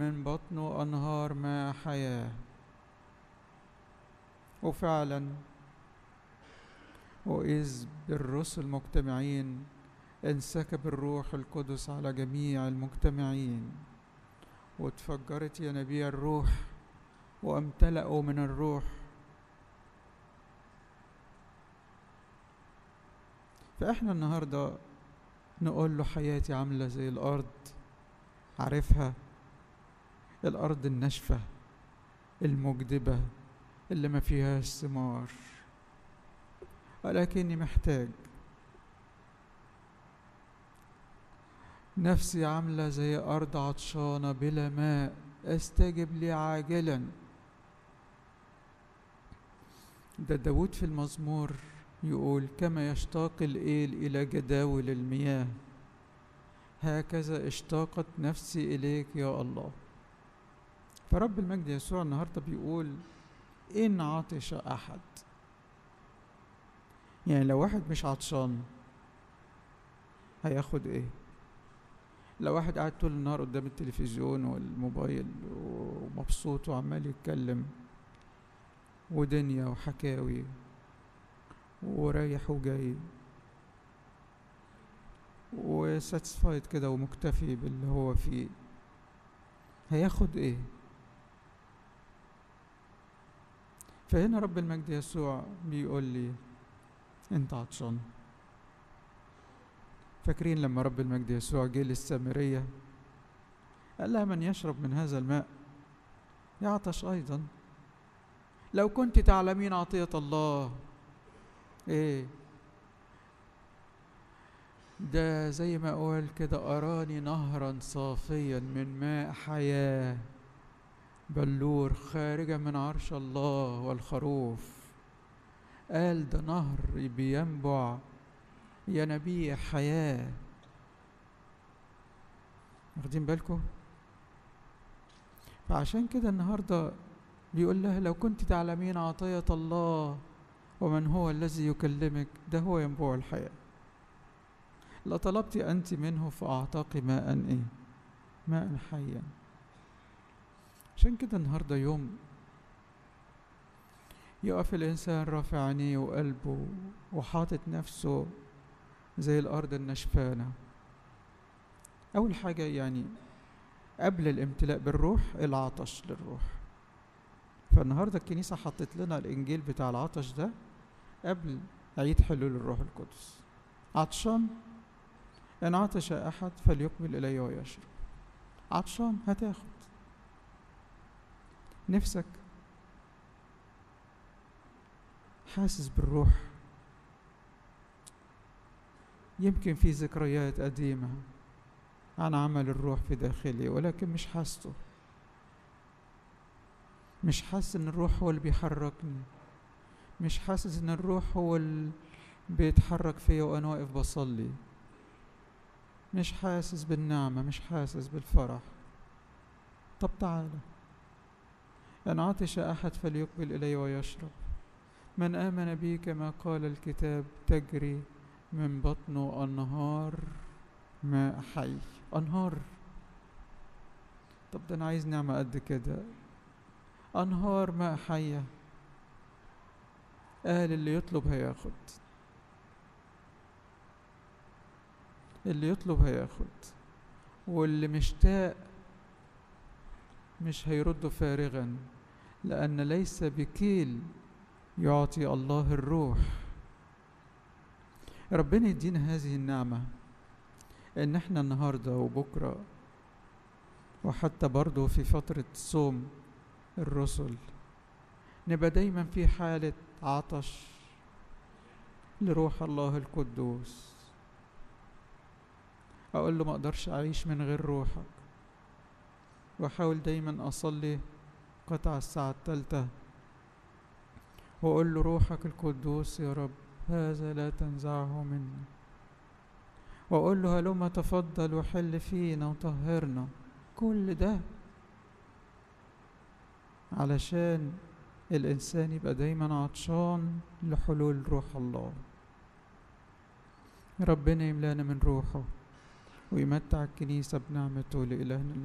من بطنه أنهار ماء حياة وفعلا وإذ بالرسل مجتمعين انسكب الروح القدس على جميع المجتمعين واتفجرت ينابيع الروح وامتلأوا من الروح فاحنا النهارده نقول له حياتي عامله زي الارض عارفها الارض الناشفه المجدبه اللي ما فيهاش ثمار ولكني محتاج نفسي عاملة زي أرض عطشانة بلا ماء استجب لي عاجلا ده داود في المزمور يقول كما يشتاق الإيل إلى جداول المياه هكذا اشتاقت نفسي إليك يا الله فرب المجد يسوع النهاردة بيقول إن عطش أحد يعني لو واحد مش عطشان هياخد ايه لو واحد قاعد طول النهار قدام التلفزيون والموبايل ومبسوط وعمال يتكلم ودنيا وحكاوي ورايح وجاي وساتسفايد كده ومكتفي باللي هو فيه هياخد ايه فهنا رب المجد يسوع بيقول لي انت عطشان فاكرين لما رب المجد يسوع جه للسامريه قال لها من يشرب من هذا الماء يعطش ايضا لو كنت تعلمين عطيه الله ايه ده زي ما اقول كده اراني نهرا صافيا من ماء حياه بلور خارجا من عرش الله والخروف قال ده نهر بينبع ينابيع حياة واخدين بالكم فعشان كده النهاردة بيقول لها لو كنت تعلمين عطية الله ومن هو الذي يكلمك ده هو ينبوع الحياة لطلبت أنت منه فأعطاك ماء إيه ماء حيا عشان كده النهاردة يوم يقف الإنسان رافع عينيه وقلبه وحاطط نفسه زي الأرض النشفانة أول حاجة يعني قبل الامتلاء بالروح العطش للروح فالنهاردة الكنيسة حطت لنا الإنجيل بتاع العطش ده قبل عيد حلول الروح القدس عطشان إن عطش أحد فليقبل إلي ويشرب عطشان هتاخد نفسك حاسس بالروح يمكن في ذكريات قديمة عن عمل الروح في داخلي ولكن مش حاسته مش حاسس ان الروح هو اللي بيحركني مش حاسس ان الروح هو اللي بيتحرك فيا وانا واقف بصلي مش حاسس بالنعمة مش حاسس بالفرح طب تعالى إن عطش أحد فليقبل إلي ويشرب من آمن بي كما قال الكتاب تجري من بطنه أنهار ماء حي أنهار طب ده أنا عايز نعمة قد كده أنهار ماء حية قال اللي يطلب هياخد اللي يطلب هياخد واللي مشتاق مش هيرد فارغا لأن ليس بكيل يعطي الله الروح ربنا يدينا هذه النعمة إن احنا النهاردة وبكرة وحتى برضه في فترة صوم الرسل نبقى دايما في حالة عطش لروح الله القدوس أقول له ما أقدرش أعيش من غير روحك وأحاول دايما أصلي قطع الساعة الثالثة وأقول له روحك القدوس يا رب هذا لا تنزعه مني وأقول له هلما تفضل وحل فينا وطهرنا كل ده علشان الإنسان يبقى دايما عطشان لحلول روح الله ربنا يملانا من روحه ويمتع الكنيسة بنعمته لإلهنا